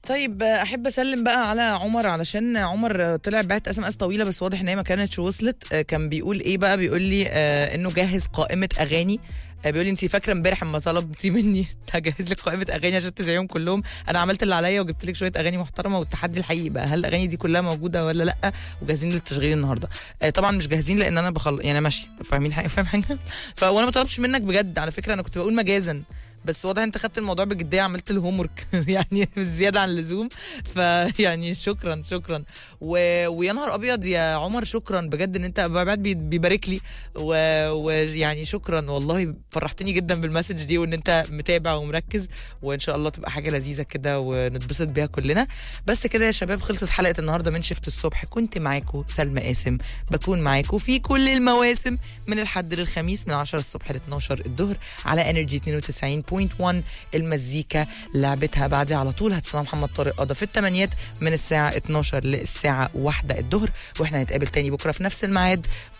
طيب احب اسلم بقى على عمر علشان عمر طلع بعت اس ام اس طويله بس واضح ان هي ما كانتش وصلت كان بيقول ايه بقى بيقول لي آه انه جهز قائمه اغاني آه بيقول لي انت فاكره امبارح اما طلبتي مني هجهز لك قائمه اغاني عشان تذيعيهم كلهم انا عملت اللي عليا وجبت لك شويه اغاني محترمه والتحدي الحقيقي بقى هل الاغاني دي كلها موجوده ولا لا وجاهزين للتشغيل النهارده آه طبعا مش جاهزين لان انا بخل يعني ماشي فاهمين حاجه فاهم حاجه فوانا ما طلبش منك بجد على فكره انا كنت بقول مجازا بس واضح انت خدت الموضوع بجديه عملت الهوم ورك يعني زياده عن اللزوم فيعني شكرا شكرا و... ويا نهار ابيض يا عمر شكرا بجد ان انت بعد بيبارك لي ويعني و... شكرا والله فرحتني جدا بالمسج دي وان انت متابع ومركز وان شاء الله تبقى حاجه لذيذه كده ونتبسط بيها كلنا بس كده يا شباب خلصت حلقه النهارده من شفت الصبح كنت معاكم سلمى قاسم بكون معاكم في كل المواسم من الحد للخميس من 10 الصبح ل 12 الظهر على انرجي 92.1 المزيكا لعبتها بعدها على طول هتسمع محمد طارق قضى في الثمانيات من الساعه 12 للساعه 1 الظهر واحنا هنتقابل تاني بكره في نفس الميعاد